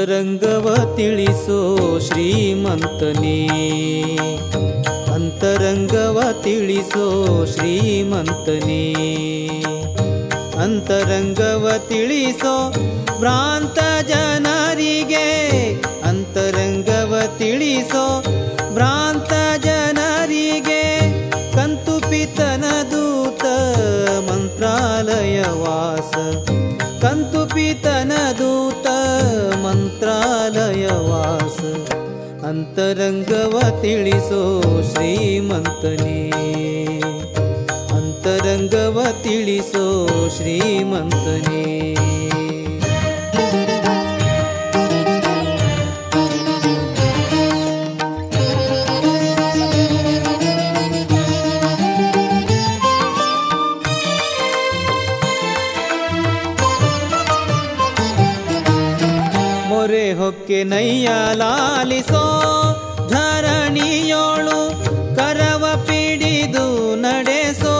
ಅಂತರಂಗವ ತಿಳಿಸೋ ಶ್ರೀಮಂತನೇ ಅಂತರಂಗವ ತಿಳಿಸೋ ಶ್ರೀಮಂತನೇ ಅಂತರಂಗವ ತಿಳಿಸೋ ಭ್ರಾಂತ ಜನರಿಗೆ ಅಂತರಂಗವ ತಿಳಿಸೋ ಭ್ರಾಂತ ಜನರಿಗೆ ಕಂತು ಪಿತನ ದೂತ ಮಂತ್ರಾಲಯ ವಾಸ ಕಂತು ಪಿತನ ದೂತ ಮಂತ್ರಾಲಯ ವಾಸ ಅಂತರಂಗವ ತಿಳಿಸೋ ಶ್ರೀಮಂತನೇ ಅಂತರಂಗವ ತಿಳಿಸೋ ಶ್ರೀಮಂತನೇ ಮೊರೆ ಹೊಕ್ಕೆ ನಯ್ಯ ಲಾಲಿಸೋ ಧರಣಿಯೋಳು ಕರವ ಪಿಡಿದು ನಡೆಸೋ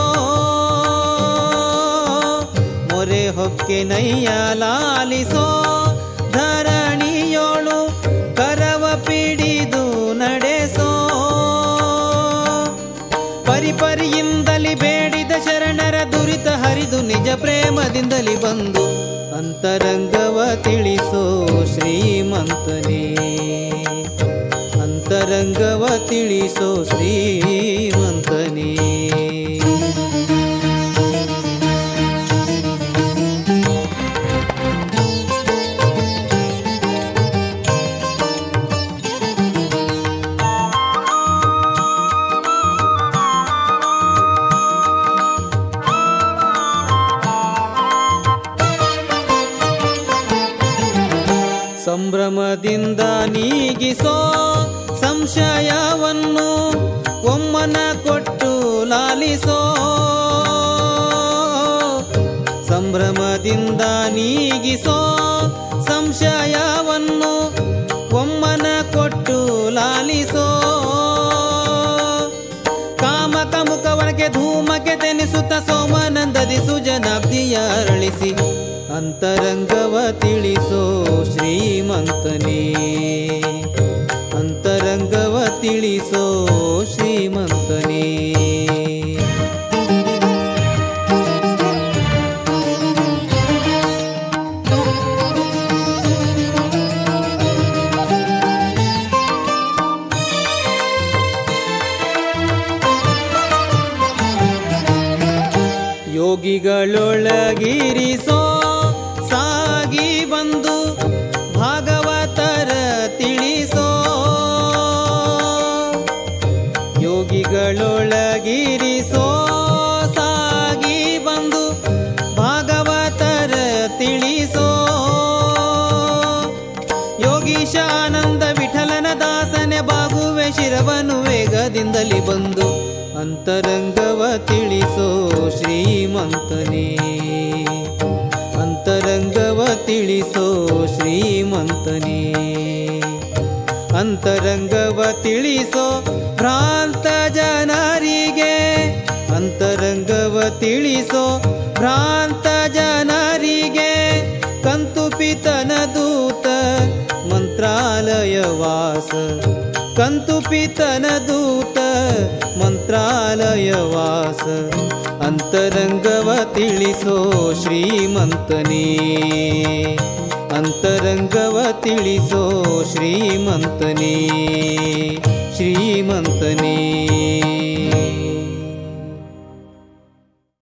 ಮೊರೆ ಹೊಕ್ಕೆ ನಯ್ಯ ಲಾಲಿಸೋ ಧರಣಿಯೋಳು ಕರವ ಪಿಡಿದು ನಡೆಸೋ ಪರಿಪರಿಯಿಂದಲಿ ಬೇಡಿದ ಶರಣರ ದುರಿತ ಹರಿದು ನಿಜ ಪ್ರೇಮದಿಂದಲಿ ಬಂದು ಅಂತರಂಗವ ತಿಳಿಸೋ ಶ್ರೀಮಂತನೇ ಅಂತರಂಗವ ತಿಳಿಸೋ ಶ್ರೀಮಂತನೇ ಸಂಭ್ರಮದಿಂದ ನೀಗಿಸೋ ಸಂಶಯವನ್ನು ಒಮ್ಮನ ಕೊಟ್ಟು ಲಾಲಿಸೋ ಸಂಭ್ರಮದಿಂದ ನೀಗಿಸೋ ಸಂಶಯವನ್ನು ಒಮ್ಮನ ಕೊಟ್ಟು ಲಾಲಿಸೋ ಕಾಮಕ ಮುಖವನಗೆ ಧೂಮಕ್ಕೆ ತೆನಿಸುತ್ತ ಸೋಮಾನಂದದಿ ಸುಜನಾಬ್ದಿಯ ಅರಳಿಸಿ ಅಂತರಂಗವ ತಿಳಿಸೋ ಶ್ರೀಮಂತನೇ ಅಂತರಂಗವ ತಿಳಿಸೋ ಶ್ರೀಮಂತನೇ ಯೋಗಿಗಳೊಳಗಿರಿಸೋ ಸಾಗಿ ಬಂದು ಭಾಗವತರ ತಿಳಿಸೋ ಯೋಗಿಗಳೊಳಗಿರಿಸೋ ಸಾಗಿ ಬಂದು ಭಾಗವತರ ತಿಳಿಸೋ ಯೋಗೀಶಾನಂದ ವಿಠಲನ ದಾಸನೆ ಬಾಗುವೆ ಶಿರವನು ವೇಗದಿಂದಲಿ ಬಂದು ಅಂತರಂಗವ ತಿಳಿಸೋ ಶ್ರೀಮಂತನೇ ಅಂತರಂಗವ ತಿಳಿಸೋ ಶ್ರೀಮಂತನೇ ಅಂತರಂಗವ ತಿಳಿಸೋ ಭ್ರಾಂತ ಜನರಿಗೆ ಅಂತರಂಗವ ತಿಳಿಸೋ ಭ್ರಾಂತ ಜನರಿಗೆ ಕಂತು ಪಿತನ ದೂತ ಮಂತ್ರಾಲಯ ವಾಸ ಕಂತು ಪಿತನ ದೂತ ಮಂತ್ರಾಲಯ ವಾಸ ಅಂತರಂಗವ ತಿಳಿಸೋ ಶ್ರೀಮಂತನೇ ಅಂತರಂಗವ ತಿಳಿಸೋ ಶ್ರೀಮಂತನೇ ಶ್ರೀಮಂತನೇ